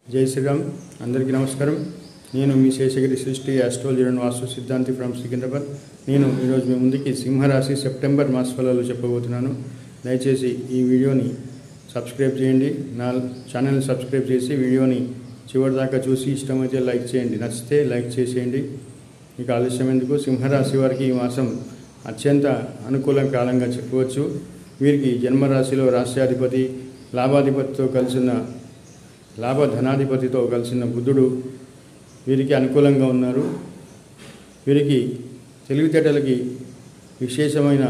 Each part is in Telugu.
జై శ్రీరామ్ అందరికీ నమస్కారం నేను మీ శేషగిరి సృష్టి ఆస్ట్రాలజీ అండ్ వాస్తు సిద్ధాంతి ఫ్రమ్ సికింద్రాబాద్ నేను ఈరోజు మీ ముందుకి సింహరాశి సెప్టెంబర్ మాస ఫలాలు చెప్పబోతున్నాను దయచేసి ఈ వీడియోని సబ్స్క్రైబ్ చేయండి నా ఛానల్ని సబ్స్క్రైబ్ చేసి వీడియోని చివరి దాకా చూసి ఇష్టమైతే లైక్ చేయండి నచ్చితే లైక్ చేసేయండి ఇక ఆలస్యం ఎందుకు సింహరాశి వారికి ఈ మాసం అత్యంత అనుకూల కాలంగా చెప్పవచ్చు వీరికి జన్మరాశిలో రాష్ట్రాధిపతి లాభాధిపతితో కలిసిన లాభధనాధిపతితో కలిసిన బుద్ధుడు వీరికి అనుకూలంగా ఉన్నారు వీరికి తెలివితేటలకి విశేషమైన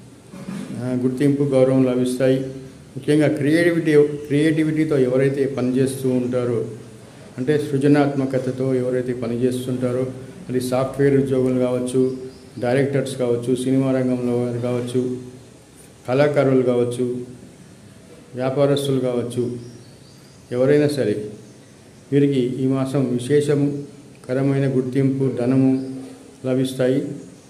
ఆ, గుర్తింపు గౌరవం లభిస్తాయి ముఖ్యంగా క్రియేటివిటీ క్రియేటివిటీతో ఎవరైతే పనిచేస్తూ ఉంటారో అంటే సృజనాత్మకతతో ఎవరైతే పనిచేస్తుంటారో అది సాఫ్ట్వేర్ ఉద్యోగులు కావచ్చు డైరెక్టర్స్ కావచ్చు సినిమా రంగంలో వారు కావచ్చు కళాకారులు కావచ్చు వ్యాపారస్తులు కావచ్చు ఎవరైనా సరే వీరికి ఈ మాసం విశేషకరమైన గుర్తింపు ధనము లభిస్తాయి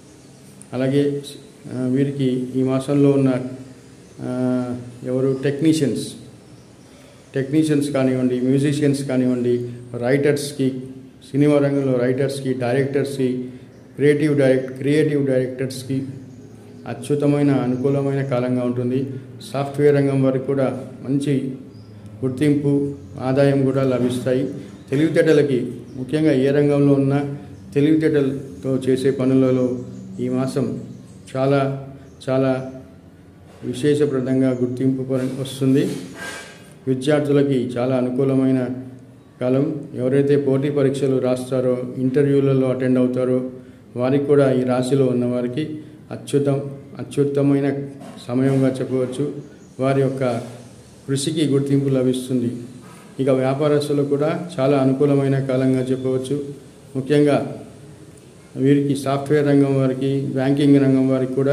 అలాగే ఆ, వీరికి ఈ మాసంలో ఉన్న ఆ, ఎవరు టెక్నీషియన్స్ టెక్నీషియన్స్ కానివ్వండి మ్యూజిషియన్స్ కానివ్వండి రైటర్స్కి సినిమా రంగంలో రైటర్స్కి డైరెక్టర్స్కి క్రియేటివ్ డైరెక్ట్ క్రియేటివ్ డైరెక్టర్స్కి అద్భుతమైన అనుకూలమైన కాలంగా ఉంటుంది సాఫ్ట్వేర్ రంగం వారికి కూడా మంచి గుర్తింపు ఆదాయం కూడా లభిస్తాయి తెలివితేటలకి ముఖ్యంగా ఏ రంగంలో ఉన్నా తెలివితేటలతో చేసే పనులలో ఈ మాసం చాలా చాలా విశేషప్రదంగా గుర్తింపు పర- వస్తుంది విద్యార్థులకి చాలా అనుకూలమైన కాలం ఎవరైతే పోటీ పరీక్షలు రాస్తారో ఇంటర్వ్యూలలో అటెండ్ అవుతారో వారికి కూడా ఈ రాశిలో ఉన్న వారికి అత్యుతం అత్యుత్తమైన సమయంగా చెప్పవచ్చు వారి యొక్క కృషికి గుర్తింపు లభిస్తుంది ఇక వ్యాపారస్తులకు కూడా చాలా అనుకూలమైన కాలంగా చెప్పవచ్చు ముఖ్యంగా వీరికి సాఫ్ట్వేర్ రంగం వారికి బ్యాంకింగ్ రంగం వారికి కూడా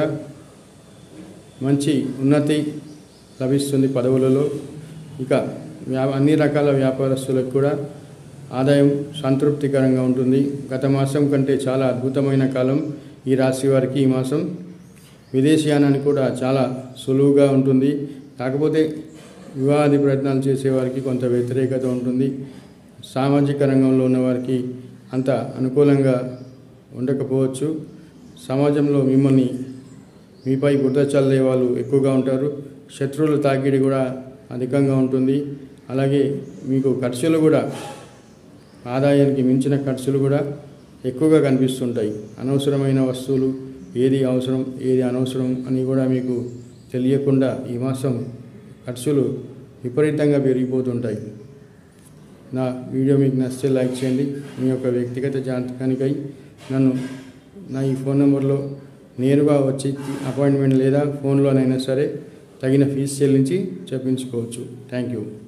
మంచి ఉన్నతి లభిస్తుంది పదవులలో ఇక వ్యా అన్ని రకాల వ్యాపారస్తులకు కూడా ఆదాయం సంతృప్తికరంగా ఉంటుంది గత మాసం కంటే చాలా అద్భుతమైన కాలం ఈ రాశి వారికి ఈ మాసం విదేశీయానానికి కూడా చాలా సులువుగా ఉంటుంది కాకపోతే వివాహాది ప్రయత్నాలు చేసేవారికి కొంత వ్యతిరేకత ఉంటుంది సామాజిక రంగంలో ఉన్నవారికి అంత అనుకూలంగా ఉండకపోవచ్చు సమాజంలో మిమ్మల్ని మీపై బుద్ధ చల్లే వాళ్ళు ఎక్కువగా ఉంటారు శత్రువుల తాకిడి కూడా అధికంగా ఉంటుంది అలాగే మీకు ఖర్చులు కూడా ఆదాయానికి మించిన ఖర్చులు కూడా ఎక్కువగా కనిపిస్తుంటాయి అనవసరమైన వస్తువులు ఏది అవసరం ఏది అనవసరం అని కూడా మీకు తెలియకుండా ఈ మాసం ఖర్చులు విపరీతంగా పెరిగిపోతుంటాయి నా వీడియో మీకు నచ్చితే లైక్ చేయండి మీ యొక్క వ్యక్తిగత జాతకానికై నన్ను నా ఈ ఫోన్ నెంబర్లో నేరుగా వచ్చి అపాయింట్మెంట్ లేదా ఫోన్లోనైనా సరే తగిన ఫీజు చెల్లించి చెప్పించుకోవచ్చు థ్యాంక్ యూ